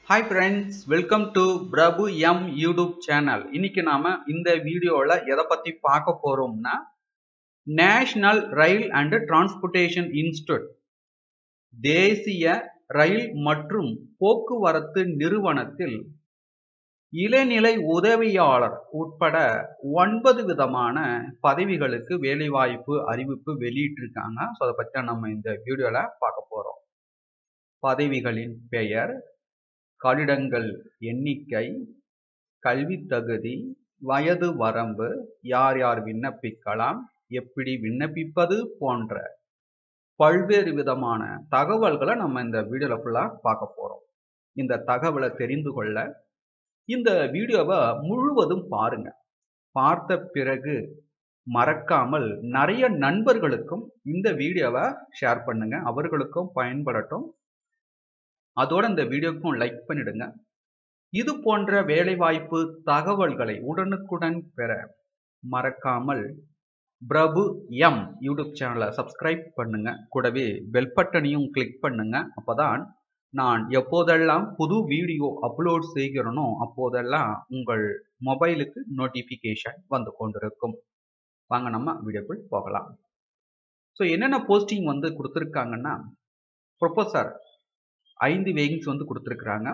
hi friends welcome to Prabhu M YouTube channel இன்னைக்கு நாம இந்த வீடியோவில் எதை பற்றி பார்க்க போறோம்னா national rail and transportation institute தேசிய ரயில் மற்றும் போக்குவரத்து நிறுவனத்தில் இளநிலை உதவியாளர் உட்பட ஒன்பது விதமான பதவிகளுக்கு வேலைவாய்ப்பு அறிவிப்பு வெளியிட்டிருக்காங்க ஸோ அதை பற்றி தான் நம்ம இந்த வீடியோவில் பார்க்க போகிறோம் பதவிகளின் பெயர் கட்டிடங்கள் எண்ணிக்கை கல்வி தகுதி வயது வரம்பு யார் யார் விண்ணப்பிக்கலாம் எப்படி விண்ணப்பிப்பது போன்ற பல்வேறு விதமான தகவல்களை நம்ம இந்த வீடியோவில் ஃபுல்லாக பார்க்க போகிறோம் இந்த தகவலை தெரிந்து கொள்ள இந்த வீடியோவை முழுவதும் பாருங்க பார்த்த பிறகு மறக்காமல் நிறைய நண்பர்களுக்கும் இந்த வீடியோவை ஷேர் பண்ணுங்க அவர்களுக்கும் பயன்படட்டும் அதோட இந்த வீடியோக்கும் லைக் பண்ணிடுங்க இது போன்ற வேலைவாய்ப்பு தகவல்களை உடனுக்குடன் பெற மறக்காமல் பிரபு எம் யூடியூப் சேனலை சப்ஸ்கிரைப் பண்ணுங்க கூடவே பெல் பட்டனையும் கிளிக் பண்ணுங்க அப்போதான் நான் எப்போதெல்லாம் புது வீடியோ அப்லோட் செய்கிறனோ அப்போதெல்லாம் உங்கள் மொபைலுக்கு நோட்டிஃபிகேஷன் வந்து கொண்டிருக்கும் வாங்க நம்ம வீடியோக்குள் போகலாம் ஸோ என்னென்ன போஸ்டிங் வந்து கொடுத்துருக்காங்கன்னா ப்ரொஃபஸர் ஐந்து வேகன்ஸ் வந்து கொடுத்துருக்குறாங்க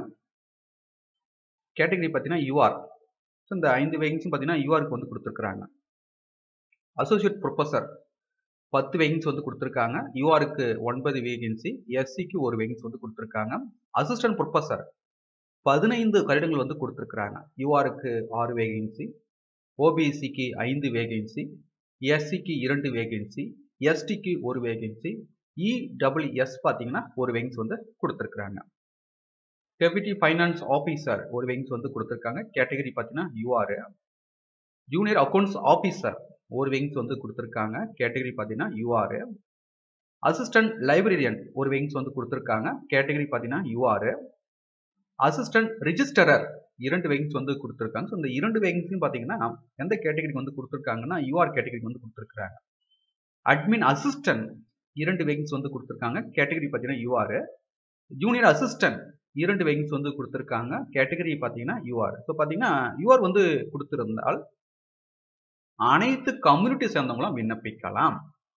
கேட்டகரி பார்த்தீங்கன்னா யூஆர் ஸோ இந்த ஐந்து வேகன்ஸும் பார்த்தீங்கன்னா யூஆருக்கு வந்து கொடுத்துருக்குறாங்க அசோசியேட் ப்ரொஃபஸர் பத்து வேகன்ஸ் வந்து கொடுத்துருக்காங்க யூஆருக்கு ஒன்பது வேகன்சி எஸ்சிக்கு ஒரு வேகன்ஸ் வந்து கொடுத்துருக்காங்க அசிஸ்டன்ட் ப்ரொஃபஸர் பதினைந்து கருடங்கள் வந்து கொடுத்துருக்குறாங்க யூஆருக்கு ஆறு வேகன்சி ஓபிசிக்கு ஐந்து வேகன்சி எஸ்சிக்கு இரண்டு வேகன்சி எஸ்டிக்கு ஒரு வேகன்சி இடபிள்யூஎஸ் பார்த்தீங்கன்னா ஒரு வேகன்ஸ் வந்து கொடுத்துருக்குறாங்க டெபியூட்டி ஃபைனான்ஸ் ஆஃபீஸர் ஒரு வேகன்ஸ் வந்து கொடுத்துருக்காங்க கேட்டகரி பார்த்தீங்கன்னா யூஆர் ஜூனியர் அக்கௌண்ட்ஸ் ஆஃபீஸர் ஒரு வேகன்ஸ் வந்து கொடுத்துருக்காங்க கேட்டகரி பார்த்தீங்கன்னா யூஆர் அசிஸ்டன்ட் லைப்ரரியன் ஒரு வேகன்ஸ் வந்து கொடுத்துருக்காங்க கேட்டகரி பார்த்தீங்கன்னா யூஆர் அசிஸ்டன்ட் ரிஜிஸ்டரர் இரண்டு வேகன்ஸ் வந்து கொடுத்துருக்காங்க ஸோ இந்த இரண்டு வேகன்ஸையும் பார்த்தீங்கன்னா எந்த கேட்டகரிக்கு வந்து கொடுத்துருக்காங்கன்னா யூஆர் கேட்டகரிக்கு வந்து கொடுத்துருக்காங்க அட்மின் அசிஸ்டன்ட் இரண்டு வேகன்ஸ் வந்து கொடுத்துருக்காங்க கேட்டகரி பார்த்தீங்கன்னா யூஆர் ஜூனியர் அசிஸ்டன்ட் இரண்டு வேகன்ஸ் வந்து கொடுத்துருக்காங்க கேட்டகரி பார்த்தீங்கன்னா யூஆர் ஸோ பார்த்தீங்கன்னா யூஆர் வந்து கொடுத்துருந்தால் அனைத்து கம்யூனிட்டி சேர்ந்தவங்களும் விண்ணப்பிக்கலாம்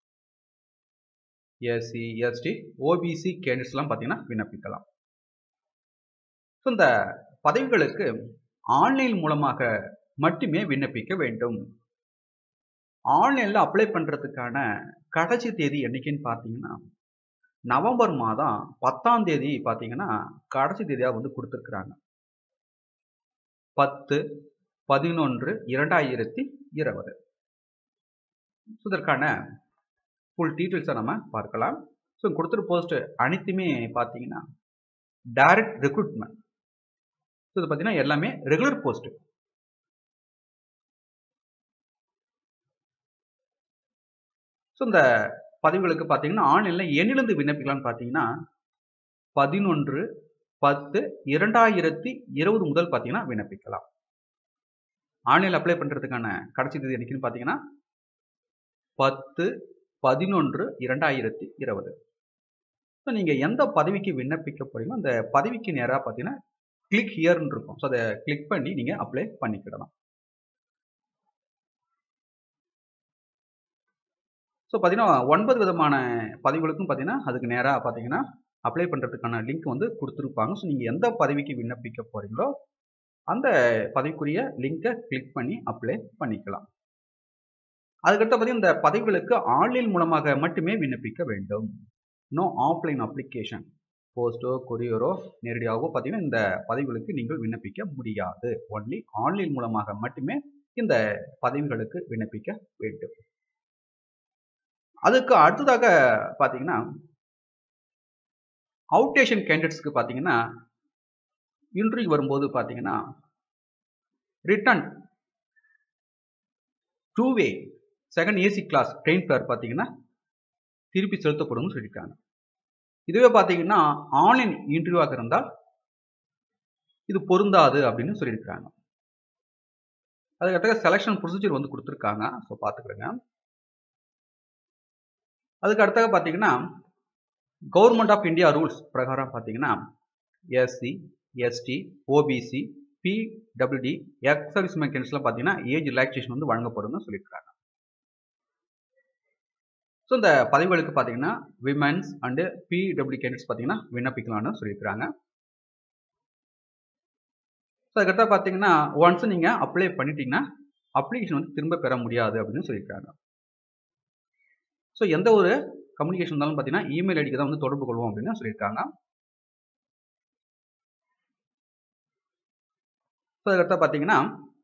எஸ்சி எஸ்டி ஓபிசி கேண்டிடேட்ஸ்லாம் பார்த்தீங்கன்னா விண்ணப்பிக்கலாம் ஸோ இந்த பதவிகளுக்கு ஆன்லைன் மூலமாக மட்டுமே விண்ணப்பிக்க வேண்டும் ஆன்லைனில் அப்ளை பண்ணுறதுக்கான கடைசி தேதி என்னைக்குன்னு பார்த்தீங்கன்னா நவம்பர் மாதம் பத்தாம் தேதி பார்த்தீங்கன்னா கடைசி தேதியாக வந்து கொடுத்துருக்குறாங்க பத்து பதினொன்று இரண்டாயிரத்தி இருபது இதற்கான ஃபுல் டீட்டெயில்ஸை நம்ம பார்க்கலாம் ஸோ கொடுத்துரு போஸ்ட் அனைத்துமே பார்த்தீங்கன்னா டைரக்ட் ரெக்ரூட்மெண்ட் ஸோ இது பார்த்தீங்கன்னா எல்லாமே ரெகுலர் போஸ்ட்டு ஸோ இந்த பதிவுகளுக்கு பார்த்தீங்கன்னா ஆன்லைனில் எண்ணிலிருந்து விண்ணப்பிக்கலாம்னு பார்த்தீங்கன்னா பதினொன்று பத்து இரண்டாயிரத்தி இருபது முதல் பார்த்தீங்கன்னா விண்ணப்பிக்கலாம் ஆன்லைனில் அப்ளை பண்ணுறதுக்கான கடைசி தேதி என்னைக்குன்னு பார்த்தீங்கன்னா பத்து பதினொன்று இரண்டாயிரத்தி இருபது ஸோ நீங்கள் எந்த பதவிக்கு விண்ணப்பிக்க போறீங்களோ அந்த பதவிக்கு நேராக பார்த்தீங்கன்னா கிளிக் ஹியர்னு இருக்கும் ஸோ அதை கிளிக் பண்ணி நீங்கள் அப்ளை பண்ணிக்கிடலாம் ஸோ பார்த்தீங்கன்னா ஒன்பது விதமான பதவிகளுக்கும் பார்த்தீங்கன்னா அதுக்கு நேராக பார்த்தீங்கன்னா அப்ளை பண்ணுறதுக்கான லிங்க் வந்து கொடுத்துருப்பாங்க ஸோ நீங்கள் எந்த பதவிக்கு விண்ணப்பிக்க போகிறீங்களோ அந்த பதவிக்குரிய லிங்கை கிளிக் பண்ணி அப்ளை பண்ணிக்கலாம் அதுக்கடுத்து பார்த்தீங்கன்னா இந்த பதவிகளுக்கு ஆன்லைன் மூலமாக மட்டுமே விண்ணப்பிக்க வேண்டும் நோ ஆஃப்லைன் அப்ளிகேஷன் போஸ்டோ கொரியரோ நேரடியாகவோ பார்த்தீங்கன்னா இந்த பதவிகளுக்கு நீங்கள் விண்ணப்பிக்க முடியாது ஒன்லி ஆன்லைன் மூலமாக மட்டுமே இந்த பதவிகளுக்கு விண்ணப்பிக்க வேண்டும் அதுக்கு அடுத்ததாக பார்த்தீங்கன்னா அவுட்டேஷன் கேண்டிடேட்ஸ்க்கு பார்த்தீங்கன்னா இன்டர்வியூ வரும்போது பார்த்தீங்கன்னா return two way second AC class train fare பார்த்தீங்கன்னா திருப்பி செலுத்தப்படும்னு சொல்லியிருக்காங்க இதுவே பார்த்தீங்கன்னா ஆன்லைன் இன்டர்வியூவாக இருந்தால் இது பொருந்தாது அப்படின்னு சொல்லியிருக்காங்க அதுக்கடுத்த செலெக்ஷன் ப்ரொசீஜர் வந்து கொடுத்துருக்காங்க ஸோ பார்த்துக்கிறேங்க அதுக்கு அடுத்தாக பார்த்தீங்கன்னா கவர்மெண்ட் ஆஃப் இந்தியா ரூல்ஸ் பிரகாரம் பார்த்தீங்கன்னா SC ST OBC PWD ex service மெக்கானிக்ஸ்லாம் பார்த்தீங்கன்னா ஏஜ் ரிலாக்ஸேஷன் வந்து வழங்கப்படும்னு சொல்லியிருக்காங்க ஸோ இந்த பதவிகளுக்கு பார்த்தீங்கன்னா விமென்ஸ் அண்டு பிடபிள்யூ கேண்டிடேட்ஸ் பார்த்தீங்கன்னா விண்ணப்பிக்கலாம்னு சொல்லியிருக்கிறாங்க ஸோ அதுக்கடுத்து பார்த்தீங்கன்னா ஒன்ஸ் நீங்கள் அப்ளை பண்ணிட்டீங்கன்னா அப்ளிகேஷன் வந்து திரும்ப பெற முடியாது அப்படின்னு சொல்லியிருக்காங்க ஸோ எந்த ஒரு கம்யூனிகேஷன் இருந்தாலும் பார்த்தீங்கன்னா இமெயில் ஐடிக்கு தான் வந்து தொடர்பு கொள்வோம் அப்படின்னு சொல்லியிருக்காங்க ஸோ அதுக்கடுத்து பார்த்தீங்கன்னா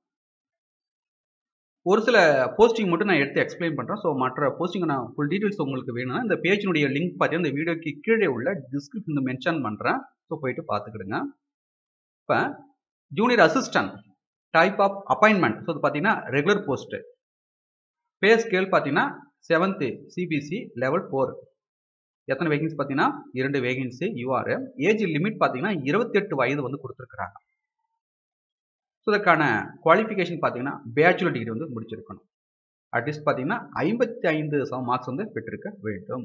ஒரு சில போஸ்டிங் மட்டும் நான் எடுத்து எக்ஸ்பிளைன் பண்ணுறேன் ஸோ மற்ற போஸ்டிங் நான் ஃபுல் டீட்டெயில்ஸ் உங்களுக்கு வேணும்னா இந்த பேஜினுடைய லிங்க் பார்த்தீங்கன்னா இந்த வீடியோக்கு கீழே உள்ள டிஸ்கிரிப்ஷன் மென்ஷன் பண்ணுறேன் ஸோ போயிட்டு பார்த்துக்கிடுங்க இப்போ junior assistant type of appointment so இது பார்த்தீங்கன்னா ரெகுலர் போஸ்ட்டு பே ஸ்கேல் பார்த்தீங்கன்னா செவன்த்து சிபிசி லெவல் ஃபோர் எத்தனை வேகன்சி பார்த்தீங்கன்னா இரண்டு வேகன்சி யூஆர் ஏஜ் லிமிட் பார்த்தீங்கன்னா இருபத்தெட்டு வயது வந்து கொடுத்துருக்குறாங்க ஸோ இதற்கான குவாலிஃபிகேஷன் பார்த்தீங்கன்னா பேச்சுலர் டிகிரி வந்து முடிச்சிருக்கணும் அட்லீஸ்ட் பார்த்தீங்கன்னா ஐம்பத்தி ஐந்து சம மார்க்ஸ் வந்து பெற்றிருக்க வேண்டும்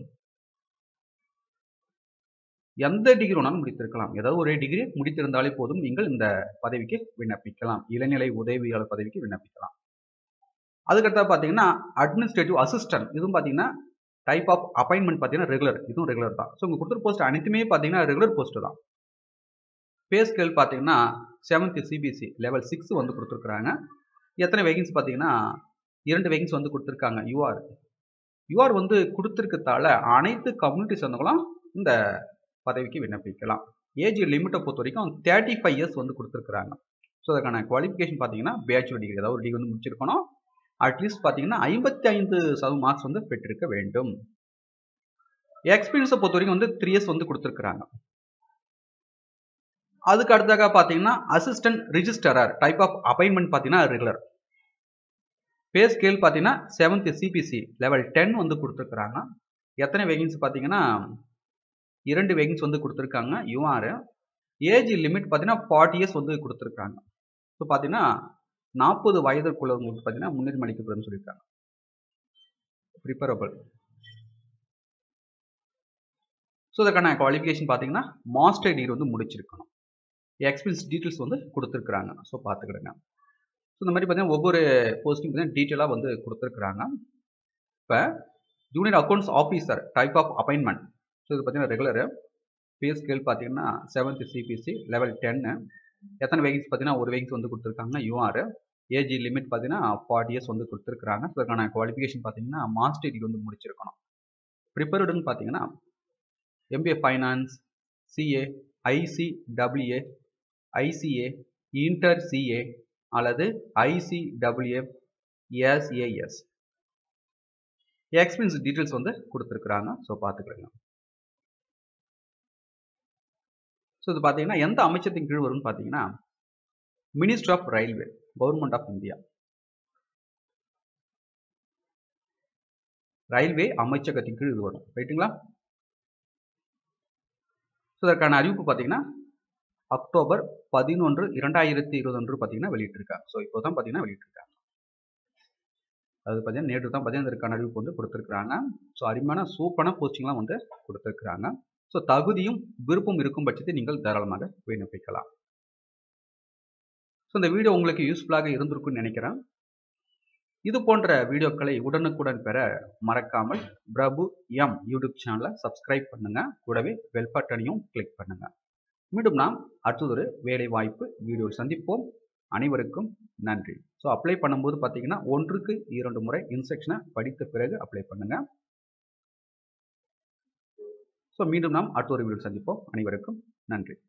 எந்த டிகிரி வேணாலும் முடித்திருக்கலாம் ஏதாவது ஒரு டிகிரி முடித்திருந்தாலே போதும் நீங்கள் இந்த பதவிக்கு விண்ணப்பிக்கலாம் இளநிலை உதவியாளர் பதவிக்கு விண்ணப்பிக்கலாம் அதுக்கடுத்தா பார்த்தீங்கன்னா அட்மினிஸ்ட்ரேட்டிவ் அசிஸ்டன்ட் இதுவும் பார்த்தீங்கன்னா டைப் ஆஃப் அப்பாயின்மெண்ட் பார்த்தீங்கன்னா ரெகுலர் இதுவும் ரெகுலர் தான் ஸோ உங்கள் கொடுத்துரு போஸ்ட் அனைத்துமே பார்த்தீங்கன்னா ரெகுலர் போஸ்ட் தான் பே ஸ்கேல் பார்த்தீங்கன்னா செவன்த் சிபிசி லெவல் சிக்ஸ் வந்து கொடுத்துருக்குறாங்க எத்தனை வேகன்சி பார்த்தீங்கன்னா இரண்டு வேகன்சி வந்து கொடுத்துருக்காங்க யூஆர் யூஆர் வந்து கொடுத்துருக்கதால அனைத்து கம்யூனிட்டி சேர்ந்தவங்களும் இந்த பதவிக்கு விண்ணப்பிக்கலாம் ஏஜ் லிமிட்டை பொறுத்த வரைக்கும் தேர்ட்டி ஃபைவ் இயர்ஸ் வந்து கொடுத்துருக்குறாங்க ஸோ அதுக்கான குவாலிஃபிகேஷன் பார்த்தீங்கன்னா பேச்சுலர் டிகிரி ஏதாவது ஒரு டிகிரி வந்து முடிச்சிருக்கணும் அட்லீஸ்ட் பார்த்தீங்கன்னா ஐம்பத்தி ஐந்து சதவீத மார்க்ஸ் வந்து பெற்றிருக்க வேண்டும் எக்ஸ்பீரியன்ஸை பொறுத்த வரைக்கும் வந்து த்ரீ இயர்ஸ் வந்து கொடுத்துருக்குறாங்க அதுக்கு அடுத்தாக பார்த்தீங்கன்னா assistant registrar type of appointment பார்த்தீங்கன்னா ரெகுலர் பே ஸ்கேல் பார்த்தீங்கன்னா செவன்த் சிபிசி லெவல் டென் வந்து கொடுத்துருக்குறாங்க எத்தனை வேகன்சி பார்த்தீங்கன்னா இரண்டு வேகன்சி வந்து கொடுத்துருக்காங்க யூஆர் ஏஜ் லிமிட் பார்த்தீங்கன்னா ஃபார்ட்டி இயர்ஸ் வந்து கொடுத்துருக்காங்க ஸோ பார்த்தீங்கன்னா நாற்பது வயதுக்குள்ளவங்களுக்கு பார்த்தீங்கன்னா முன்னுரிமை அளிக்கப்படும்னு சொல்லியிருக்காங்க ப்ரிப்பரபிள் ஸோ அதற்கான குவாலிஃபிகேஷன் பார்த்தீங்கன்னா மாஸ்டர் டிகிரி வந்து முடிச்சிருக்கணும் எக்ஸ்பீரியன்ஸ் டீட்டெயில்ஸ் வந்து கொடுத்துருக்குறாங்க ஸோ பார்த்துக்கிடுங்க ஸோ இந்த மாதிரி பார்த்தீங்கன்னா ஒவ்வொரு போஸ்டிங் பார்த்தீங்கன்னா டீட்டெயிலாக வந்து கொடுத்துருக்குறாங்க இப்போ junior accounts officer type of appointment so இது பார்த்தீங்கன்னா ரெகுலரு பே ஸ்கேல் பார்த்தீங்கன்னா செவன்த் சிபிசி லெவல் டென்னு எத்தனை வேகன்சி பார்த்தீங்கன்னா ஒரு வேகன்சி வந்து கொடுத்துருக்காங்க யூஆர் ஏஜ் லிமிட் பார்த்தீங்கன்னா ஃபார்ட்டி இயர்ஸ் வந்து கொடுத்துருக்குறாங்க ஸோ அதுக்கான குவாலிஃபிகேஷன் பார்த்தீங்கன்னா மாஸ்டர் டிகிரி வந்து முடிச்சிருக்கணும் ப்ரிப்பேர்டுன்னு பார்த்தீங்கன்னா MBA finance CA ICWA ICA inter CA அல்லது ஐசிடபிள்யூஏ எஸ்ஏஎஸ் எக்ஸ்பீரியன்ஸ் டீட்டெயில்ஸ் வந்து கொடுத்துருக்குறாங்க ஸோ பார்த்துக்கிறேங்க ஸோ இது பார்த்தீங்கன்னா எந்த அமைச்சத்தின் கீழ் வரும்னு பார்த்தீங்கன்னா minister of railway government of India railway அமைச்சகத்தின் கீழ் இது வரும் ரைட்டுங்களா ஸோ இதற்கான அறிவிப்பு பார்த்தீங்கன்னா அக்டோபர் பதினொன்று இரண்டாயிரத்தி இருபதொன்று பார்த்தீங்கன்னா வெளியிட்டிருக்காங்க ஸோ இப்போ தான் பார்த்தீங்கன்னா வெளியிட்டிருக்காங்க அது பார்த்தீங்கன்னா நேற்று தான் பார்த்தீங்கன்னா இதற்கான அறிவிப்பு வந்து கொடுத்துருக்குறாங்க ஸோ அருமையான சூப்பரான போஸ்டிங்லாம் வந்து கொடுத்துருக்குறாங்க ஸோ தகுதியும் விருப்பம் இருக்கும் பட்சத்தை நீங்கள் தாராளமாக விண்ணப்பிக்கலாம் ஸோ இந்த வீடியோ உங்களுக்கு யூஸ்ஃபுல்லாக இருந்திருக்கும்னு நினைக்கிறேன் இது போன்ற வீடியோக்களை உடனுக்குடன் பெற மறக்காமல் பிரபு எம் யூடியூப் சேனலை சப்ஸ்கிரைப் பண்ணுங்க கூடவே பெல் பட்டனையும் கிளிக் பண்ணுங்க மீண்டும் நாம் அடுத்ததொரு வேலை வாய்ப்பு வீடியோ சந்திப்போம் அனைவருக்கும் நன்றி ஸோ அப்ளை பண்ணும்போது பார்த்தீங்கன்னா ஒன்றுக்கு இரண்டு முறை இன்ஸ்ட்ரக்ஷனை படித்த பிறகு அப்ளை பண்ணுங்க ஸோ மீண்டும் நாம் அடுத்த ஒரு வீடியோ சந்திப்போம் அனைவருக்கும் நன்றி